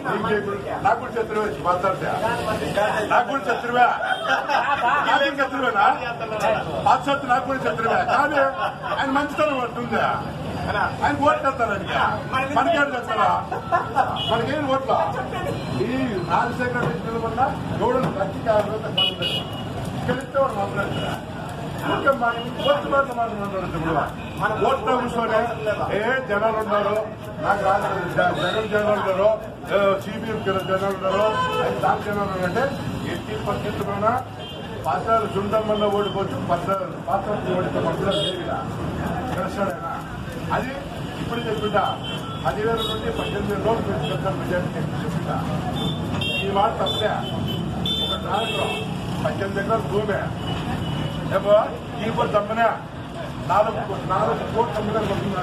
నీకు చేయకూడదు. నాకు కూడా శత్రువే మాట్లాడితే నాకు కూడా శత్రువే నాకు కూడా శత్రువేనా పాశ్చాత్య నాకు కూడా శత్రువే కానీ ఆయన మంచితనం పడుతుంది ఆయన ఓట్లు చేస్తారని మనకేం చేస్తారా మనకేం ఓట్ల ఈ రాజశేఖర రెడ్డి నిలబడినా ఎవడు రక్షకాలు గెలిస్తే వాడు మాట్లాడతారా ఇంకా మన ఓట్లు మాటలు మాట్లాడుతున్నారు ఇప్పుడు మన ఓట్ల కూర్చొని ఏ జనాలు ఉన్నారు నాకు రాదు జ- జగన్ జనాలు ఉన్నారు సిపిఎం జనాలు ఉన్నారు అది దాని జనాలు ఉన్నారంటే ఎట్టి పరిస్థితుల్లోనా పాత్రలు సుందరమన్న ఓడిపోవచ్చు పత్రాలు పాత్రలు ఓడితే మధ్యలో లేదు తెలుస్తాడైనా అది ఇప్పుడు చెప్పిందా పదివేల నుండి పద్దెనిమిది వేల రోజులు పెంచుకుంటారు మెజారిటీ చెప్పిందా ఈ మాట తప్పే ఒక సాయంత్రం పద్దెనిమిది ఎకరాలు భూమే ఏమో ఈ కూడా తమ్మనే నాలుగు నాలుగు కోట్ల మీద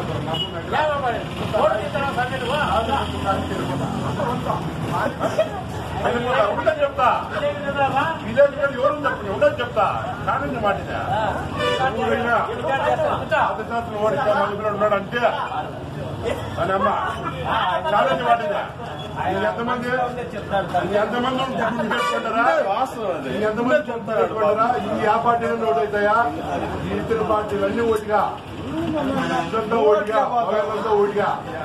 ఉండని చెప్తా విలేజ్ గారు ఎవరు చెప్పండి ఉండని చెప్తా కానీ మాట ఇదే. ఊరైనా అధిశాస్త్రం ఓడిగా మళ్ళీ ఉన్నాడు అంటే అని అమ్మ ఛాలెంజ్ మాట ఇదే. ఇది ఎంతమంది ఇది ఎంతమంది గుర్తు పెట్టుకుంటారా ఇది ఎంతమంది గుర్తు పెట్టుకుంటారా ఈ ఆ పార్టీలు ఓటవుతాయా ఈ ఇతర పార్టీలు అన్ని ఓటిగా ఇదంతా ఓటిగా మగవాళ్ళంతా ఓటిగా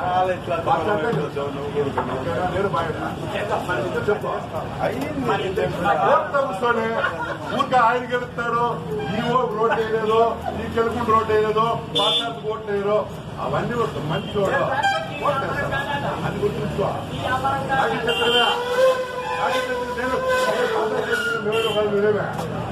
నేను బాగా చెప్పు కోర్టు కూర్చొని ఊరికే ఆయన గెలుస్తాడు ఈ ఓ రోడ్ వేయలేదు ఈ గెలుపుడు రోడ్ వేయలేదు పాఠశాలకు ఓట్లు వేయరు అవన్నీ ఒక మంచి వాడు అది గుర్తుంచుకో అది చెప్పలేదా అది చెప్పలేదు నేను పాఠశాల చేసిన మేము ఒకళ్ళు మీరేమే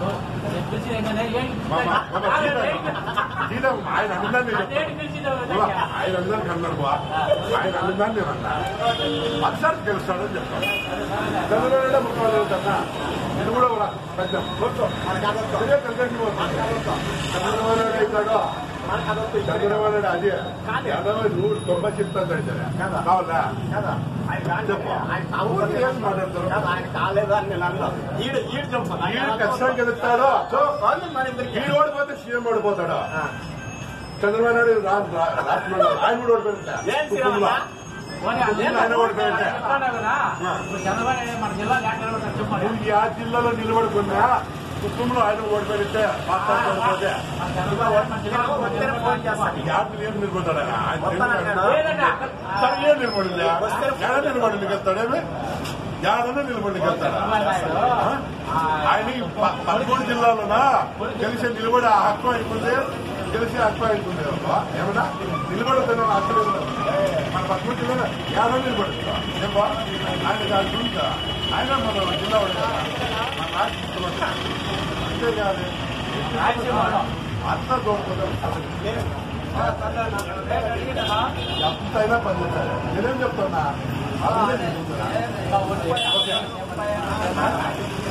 మామ, మామ, సీత, సీత, ఆయన అందరినీ చెప్తాను ఆయన అందరికి అన్నాడు బా ఆయన అందరినీ నేను అన్నా అక్షరాలు గెలుస్తాడని చెప్తాను చంద్రబాబు ముఖ్యమంత్రి కన్నా ఇది కూడా కూడా పెద్ద కూర్చో ఇదే పెద్దకి పోతుంది. చంద్రబాబు నాయుడు అవుతాడో చంద్రబాబు నాయుడు అదే ఎనభై నూరు తొంభై చెప్తాడు కావాలా చెప్పు ఊరికే ఏం మాట్లాడతారు ఈడు ఖచ్చితంగా గెలుస్తాడో ఈడు ఓడిపోతే సీఎం ఓడిపోతాడా చంద్రబాబు నాయుడు రా- రా- రాష్ట్రంలో ఆయన కూడా ఓడిపోయిందా ఆయన ఓడిపోయిందా మన జిల్లా లేకపోతే చెప్పండి నువ్వు ఆ జిల్లాలో నిలబడుకున్నా కుటుంబంలో ఆయన ఓడిపోయితే పాకిస్తాన్ ఓడిపోతే యాత్ర ఏం నిలబడతాడు ఆయన? ఆయన తెలియదు. లేదండి అక్కడ సరే ఏం నిలబడిందా ఏడ నిలబడి వెళ్తాడేమి యాడనే నిలబడి వెళ్తాడా ఆయన ఈ ప- పదమూడు జిల్లాలోనా గెలిచి నిలబడి ఆ హక్కు అయిపోతే గెలిచి హక్కు అయిపోయింది ఏమన్నా నిలబడుతున్నా హక్కు లేదు మన పదమూడు జిల్లాలో యాడో నిలబడుతుందా ఏమో ఆయన దాని గురించి ఆయన మన జిల్లా వాడు కదా. మన రాష్ట్ర ముఖ్యమంత్రి అంతేకాదు అంత దోపదం ఎంతైనా పనిచేస్తారు నేనేం చెప్తున్నా అందుకే నేను చెప్తున్నా. ఓకే